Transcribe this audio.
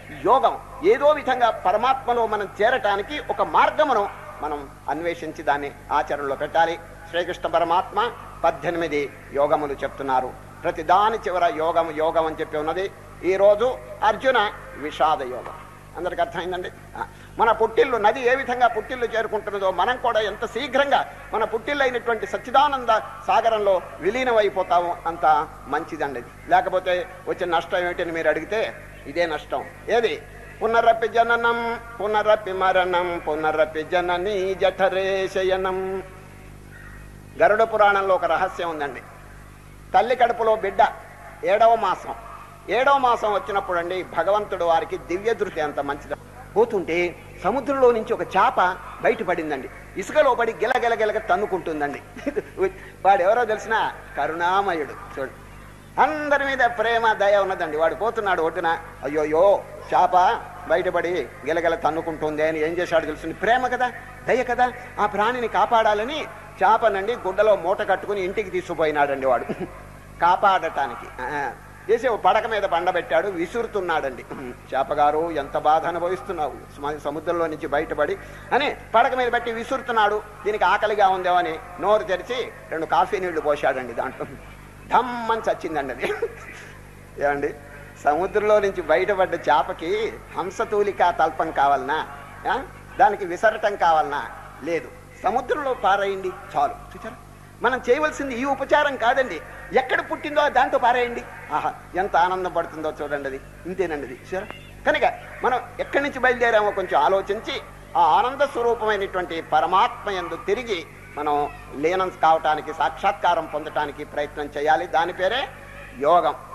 యోగం ఏదో విధంగా పరమాత్మలో మనం చేరటానికి ఒక మార్గమును మనం అన్వేషించి దాన్ని ఆచరణలో పెట్టాలి శ్రీకృష్ణ పరమాత్మ పద్దెనిమిది యోగములు చెప్తున్నారు ప్రతి దాని చివర యోగం యోగం అని చెప్పి ఉన్నది ఈ రోజు అర్జున విషాద యోగం అందరికి అర్థమైందండి ఆ, మన పుట్టిల్లు నది ఏ విధంగా పుట్టిల్లు చేరుకుంటున్నదో మనం కూడా ఎంత శీఘ్రంగా మన పుట్టిల్లు అయినటువంటి సచ్చిదానంద సాగరంలో విలీనం అయిపోతాము అంత మంచిదండి ఇది. లేకపోతే వచ్చిన నష్టం ఏమిటని మీరు అడిగితే ఇదే నష్టం ఏది పునరపి జననం పునరపి మరణం పునరపి జననీ జఠరే శయనం గరుడ పురాణంలో ఒక రహస్యం ఉందండి తల్లి కడుపులో బిడ్డ ఏడవ మాసం ఏడవ మాసం వచ్చినప్పుడు అండి భగవంతుడు వారికి దివ్య దృష్టి అంత మంచిది పోతుంటే సముద్రంలో నుంచి ఒక చేప బయటపడిందండి ఇసుకలో పడి గిలగిల గిలగ తన్నుకుంటుందండి వాడు ఎవరో తెలిసిన కరుణామయుడు చూడు అందరి మీద ప్రేమ దయ ఉన్నదండి వాడు పోతున్నాడు ఒడ్డున అయ్యోయో చేప బయటపడి గిలగిల తన్నుకుంటుంది అని ఏం చేశాడు తెలుస్తుంది ప్రేమ కదా దయ కదా ఆ ప్రాణిని కాపాడాలని చేపనండి గుడ్డలో మూట కట్టుకుని ఇంటికి తీసుకుపోయినాడండి వాడు కాపాడటానికి ఆ, చేసి ఓ పడక మీద బండబెట్టాడు విసురుతున్నాడండి చేపగారు ఎంత బాధ అనుభవిస్తున్నావు సమ- సముద్రంలో నుంచి బయటపడి అని పడక మీద పెట్టి విసురుతున్నాడు దీనికి ఆకలిగా ఉందేమో అని నోరు తెరిచి రెండు కాఫీ నీళ్లు పోశాడండి దాంట్లో ధమ్మని చచ్చిందండి అది ఏమండి సముద్రంలో నుంచి బయటపడ్డ చేపకి హంసతూలిక తల్పం కావాలనా ఆ? దానికి విసరటం కావాలనా లేదు సముద్రంలో పారేయండి చాలు చూచారా మనం చేయవలసింది ఈ ఉపచారం కాదండి ఎక్కడ పుట్టిందో దాంతో పారేయండి ఆహా ఎంత ఆనందం పడుతుందో చూడండి అది ఇంతేనండి అది చూసారా కనుక మనం ఎక్కడి నుంచి బయలుదేరామో కొంచెం ఆలోచించి ఆ ఆనంద స్వరూపమైనటువంటి పరమాత్మ యందు తిరిగి మనం లీనం కావటానికి సాక్షాత్కారం పొందటానికి ప్రయత్నం చేయాలి దాని పేరే యోగం